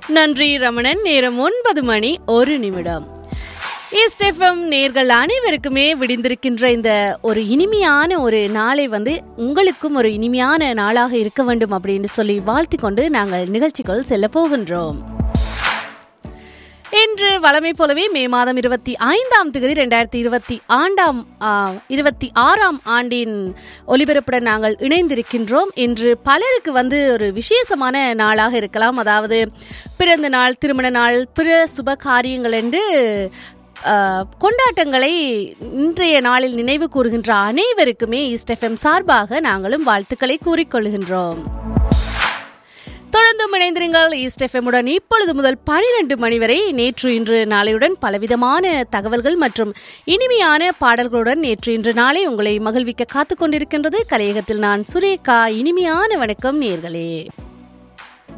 நன்றி ரமணன் நேரம் ஒன்பது மணி ஒரு நிமிடம் ஈஸ்டெஃபம் நேர்கள் அனைவருக்குமே விடிந்திருக்கின்ற இந்த ஒரு இனிமையான ஒரு நாளை வந்து உங்களுக்கும் ஒரு இனிமையான நாளாக இருக்க வேண்டும் அப்படின்னு சொல்லி வாழ்த்திக் கொண்டு நாங்கள் நிகழ்ச்சிக்குள் செல்ல போகின்றோம் இன்று வளமை போலவே மே மாதம் இருபத்தி ஐந்தாம் தேதி ரெண்டாயிரத்தி இருபத்தி ஆண்டாம் ஆ, இருபத்தி ஆறாம் ஆண்டின் ஒலிபரப்புடன் நாங்கள் இணைந்திருக்கின்றோம் இன்று பலருக்கு வந்து ஒரு விசேஷமான நாளாக இருக்கலாம் அதாவது பிறந்த நாள் திருமண நாள் பிற சுப காரியங்கள் என்று ஆ, கொண்டாட்டங்களை இன்றைய நாளில் நினைவு கூறுகின்ற அனைவருக்குமே இஸ்டெஃப்எம் சார்பாக நாங்களும் வாழ்த்துக்களை கூறிக்கொள்கின்றோம் தொடர்ந்து இணைந்திருங்கள் ஈஸ்ட் எஃப்எம்முடன் இப்பொழுது முதல் பனிரெண்டு மணி வரை நேற்று இன்று நாளையுடன் பலவிதமான தகவல்கள் மற்றும் இனிமையான பாடல்களுடன் நேற்று இன்று நாளை உங்களை மகிழ்விக்க காத்துக் கொண்டிருக்கின்றது கலையகத்தில் நான் சுரேகா இனிமையான வணக்கம் நேர்களே